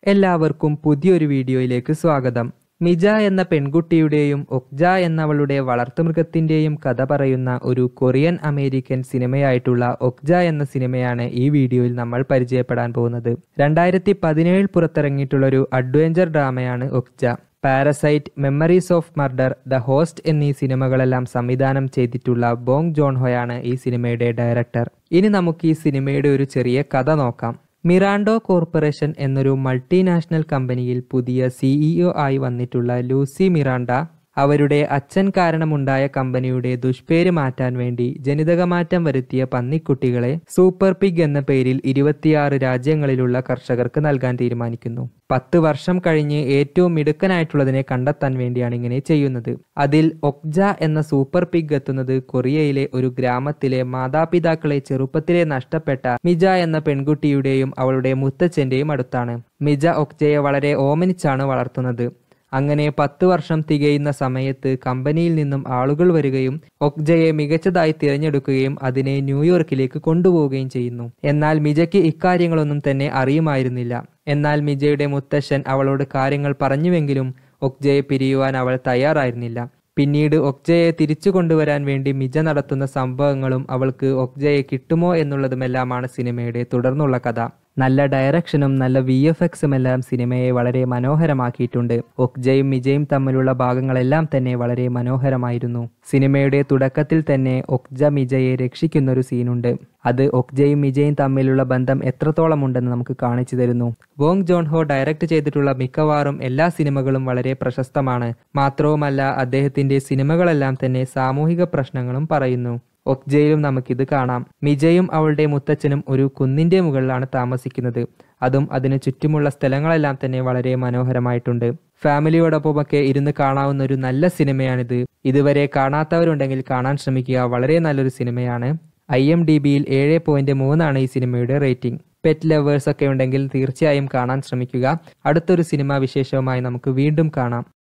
എല്ലാവർക്കും പുതിയൊരു വീഡിയോയിലേക്ക് സ്വാഗതം മിജ എന്ന പെൺകുട്ടിയുടെയും ഒക്ജ എന്നവളുടെ വളർത്തുമൃഗത്തിന്റെയും കഥ പറയുന്ന ഒരു കൊറിയൻ അമേരിക്കൻ സിനിമയായിട്ടുള്ള ഒക്ജ എന്ന സിനിമയാണ് ഈ വീഡിയോയിൽ നമ്മൾ പരിചയപ്പെടാൻ പോകുന്നത് രണ്ടായിരത്തി പതിനേഴിൽ പുറത്തിറങ്ങിയിട്ടുള്ള ഒരു അഡ്വഞ്ചർ ഡ്രാമയാണ് Okja Parasite Memories of Murder The Host എന്നീ സിനിമകളെല്ലാം സംവിധാനം ചെയ്തിട്ടുള്ള ബോങ് ജോൺഹോയാണ് ഈ സിനിമയുടെ ഡയറക്ടർ ഇനി നമുക്ക് ഈ സിനിമയുടെ ഒരു ചെറിയ കഥ നോക്കാം മിറാണ്ടോ കോർപ്പറേഷൻ എന്നൊരു മൾട്ടിനാഷണൽ കമ്പനിയിൽ പുതിയ സിഇഒ ആയി വന്നിട്ടുള്ള ലൂസി മിറാണ്ട അവരുടെ അച്ഛൻ കാരണമുണ്ടായ കമ്പനിയുടെ ദുഷ്പേര് മാറ്റാൻ വേണ്ടി ജനിതകമാറ്റം വരുത്തിയ പന്നിക്കുട്ടികളെ സൂപ്പർ പിഗ് എന്ന പേരിൽ ഇരുപത്തിയാറ് രാജ്യങ്ങളിലുള്ള കർഷകർക്ക് നൽകാൻ തീരുമാനിക്കുന്നു പത്ത് വർഷം കഴിഞ്ഞ് ഏറ്റവും മിടുക്കനായിട്ടുള്ളതിനെ കണ്ടെത്താൻ വേണ്ടിയാണ് ഇങ്ങനെ ചെയ്യുന്നത് അതിൽ ഒക്ജ എന്ന സൂപ്പർ പിഗ് എത്തുന്നത് കൊറിയയിലെ ഒരു ഗ്രാമത്തിലെ മാതാപിതാക്കളെ ചെറുപ്പത്തിലെ നഷ്ടപ്പെട്ട മിജ എന്ന പെൺകുട്ടിയുടെയും അവളുടെ മുത്തച്ഛന്റെയും അടുത്താണ് മിജ ഒക്ജയെ വളരെ ഓമനിച്ചാണ് വളർത്തുന്നത് അങ്ങനെ പത്ത് വർഷം തികയുന്ന സമയത്ത് കമ്പനിയിൽ നിന്നും ആളുകൾ വരികയും ഒക്ജയെ മികച്ചതായി തിരഞ്ഞെടുക്കുകയും അതിനെ ന്യൂയോർക്കിലേക്ക് കൊണ്ടുപോവുകയും ചെയ്യുന്നു എന്നാൽ മിജയ്ക്ക് ഇക്കാര്യങ്ങളൊന്നും തന്നെ അറിയുമായിരുന്നില്ല എന്നാൽ മിജയുടെ മുത്തശ്ശൻ അവളോട് കാര്യങ്ങൾ പറഞ്ഞുവെങ്കിലും ഒക്ജയെ പിരിയുവാൻ അവൾ തയ്യാറായിരുന്നില്ല പിന്നീട് ഒക്ജയെ തിരിച്ചു കൊണ്ടുവരാൻ വേണ്ടി മിജ നടത്തുന്ന സംഭവങ്ങളും അവൾക്ക് ഒക്ജയെ കിട്ടുമോ എന്നുള്ളതുമെല്ലാമാണ് സിനിമയുടെ തുടർന്നുള്ള കഥ നല്ല ഡയറക്ഷനും നല്ല വി എഫ് എക്സും എല്ലാം സിനിമയെ വളരെ മനോഹരമാക്കിയിട്ടുണ്ട് ഒക്ജയും മിജയും തമ്മിലുള്ള ഭാഗങ്ങളെല്ലാം തന്നെ വളരെ മനോഹരമായിരുന്നു സിനിമയുടെ തുടക്കത്തിൽ തന്നെ ഒക്ജ മിജയെ രക്ഷിക്കുന്ന ഒരു സീനുണ്ട് അത് ഒക്ജയും മിജയും തമ്മിലുള്ള ബന്ധം എത്രത്തോളം ഉണ്ടെന്ന് നമുക്ക് കാണിച്ചു തരുന്നു വോങ് ജോൺഹോ ഡയറക്റ്റ് ചെയ്തിട്ടുള്ള മിക്കവാറും എല്ലാ സിനിമകളും വളരെ പ്രശസ്തമാണ് മാത്രവുമല്ല അദ്ദേഹത്തിന്റെ സിനിമകളെല്ലാം തന്നെ സാമൂഹിക പ്രശ്നങ്ങളും പറയുന്നു ഒക്ജയിലും നമുക്കിത് കാണാം മിജയും അവളുടെ മുത്തച്ഛനും ഒരു കുന്നിന്റെ മുകളിലാണ് താമസിക്കുന്നത് അതും അതിനു ചുറ്റുമുള്ള സ്ഥലങ്ങളെല്ലാം തന്നെ വളരെ മനോഹരമായിട്ടുണ്ട് ഫാമിലിയോടൊപ്പമൊക്കെ ഇരുന്ന് കാണാവുന്ന ഒരു നല്ല സിനിമയാണിത് ഇതുവരെ കാണാത്തവരുണ്ടെങ്കിൽ കാണാൻ ശ്രമിക്കുക വളരെ നല്ലൊരു സിനിമയാണ് ഐ എം ഡി ബിയിൽ ഏഴ് പോയിന്റ് മൂന്നാണ് ഈ സിനിമയുടെ റേറ്റിംഗ് പെറ്റ് ലവേഴ്സ് ഒക്കെ ഉണ്ടെങ്കിൽ തീർച്ചയായും കാണാൻ ശ്രമിക്കുക അടുത്തൊരു സിനിമാ വിശേഷവുമായി നമുക്ക് വീണ്ടും കാണാം